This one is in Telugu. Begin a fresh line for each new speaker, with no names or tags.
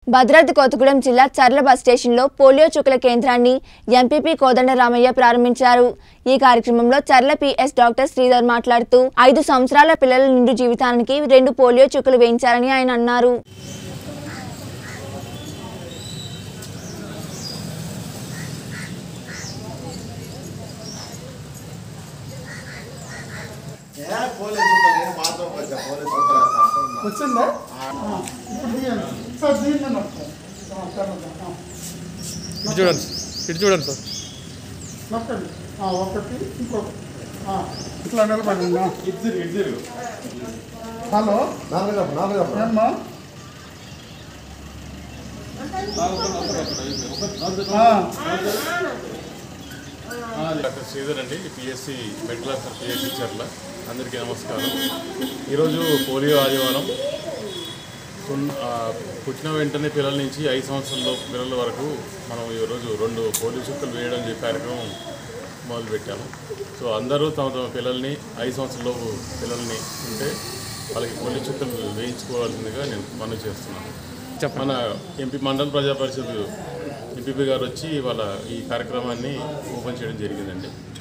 భద్రాద్రి కొత్తగూడెం జిల్లా చర్ల బస్ స్టేషన్లో పోలియో చుక్కల కేంద్రాన్ని ఎంపీపీ కోదండరామయ్య ప్రారంభించారు ఈ కార్యక్రమంలో చర్ల పిఎస్ డాక్టర్ శ్రీధర్ మాట్లాడుతూ ఐదు సంవత్సరాల పిల్లల నిండు జీవితానికి రెండు పోలియో చుక్కలు వేయించారని ఆయన అన్నారు
ఏ పోలీసు చుక్కలు నేను మాత్రం వచ్చా పోలీసు చుక్కలు వేస్తా అంటున్నా.
వచ్చిందా ఆ, ఇప్పుడు తీయండి సార్ దీన్ని నొక్కండి ఆ, కరెక్ట్. ఆ.
ఇటు చూడండి ఇటు చూడండి సార్
నొక్కండి ఆ, ఒకటి ఇంకొకటి ఆ, ఇట్లా నిలబడండి ఆ. హలో
నాలుగు చెప్పు, నాలుగు చెప్పు.
ఏమ్మా ఆ,
డాక్టర్ శ్రీధర్ అండి PSC medical officer PSC Charla అందరికీ నమస్కారం ఈరోజు పోలియో ఆదివారం సున్- ఆ, పుట్టిన వెంటనే పిల్లల నుంచి ఐదు సంవత్సరాల పిల్లల వరకు మనం ఈరోజు రెండు పోలియో చుక్కలు వేయడం చెప్పే కార్యక్రమం మొదలుపెట్టాము సో అందరూ తమ తమ పిల్లల్ని ఐదు సంవత్సరాలలోపు పిల్లల్ని ఉంటే వాళ్ళకి పోలియో చుక్కలు వేయించుకోవాల్సిందిగా నేను మనవి చేస్తున్నాను మన ఎంపీ మండల ప్రజా పరిషత్ ఎంపీపీ గారు వచ్చి వాళ్ళ ఈ కార్యక్రమాన్ని ఓపెన్ చేయడం జరిగిందండి